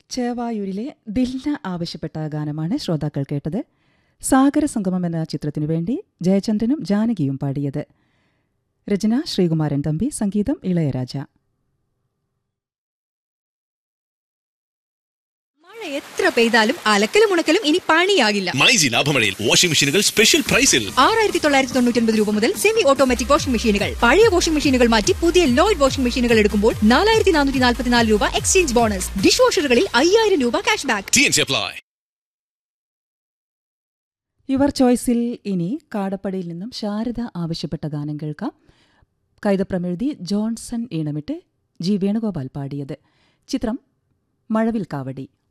ചേവായൂരിലെ ദിൽന ആവശ്യപ്പെട്ട ഗാനമാണ് ശ്രോതാക്കൾ കേട്ടത് സാഗര സംഗമം എന്ന ചിത്രത്തിനു വേണ്ടി ജയചന്ദ്രനും ജാനകിയും പാടിയത് രചന ശ്രീകുമാരൻ തമ്പി സംഗീതം ഇളയരാജ മഴ എത്ര പെയ്താലും അലക്കലും ഉണക്കലും ഇനി പണിയാകില്ല മൈജി ലാഭമഴയിൽ വാഷിംഗ് മെഷീനുകൾ സ്പെഷ്യൽ പ്രൈസിൽ ആറായിരത്തി തൊള്ളായിരത്തി തൊണ്ണൂറ്റി ഒൻപത് രൂപ മുതൽ സെമി ഓട്ടോമാറ്റിക് വാഷിംഗ് മെഷീനുകൾ പഴയ വാഷിംഗ് മെഷീനുകൾ മാറ്റി പുതിയ ലോയിഡ് വാഷിംഗ് മെഷീനുകൾ എടുക്കുമ്പോൾ നാലായിരത്തി നാനൂറ്റി നാൽപ്പത്തിനാല് രൂപ എക്സ്ചേഞ്ച് ബോണസ് ഡിഷ് വാഷറുകളിൽ അയ്യായിരം രൂപ cash back T N C apply your ചോയ്സിൽ ഇനി കാടപ്പടിയിൽ നിന്നും ശാരദ ആവശ്യപ്പെട്ട ഗാനം കേൾക്കാം കൈതപ്രമെഴുതി ജോൺസൺ ഈണമിട്ട് ജി വേണുഗോപാൽ പാടിയത് ചിത്രം മഴവിൽ കാവടി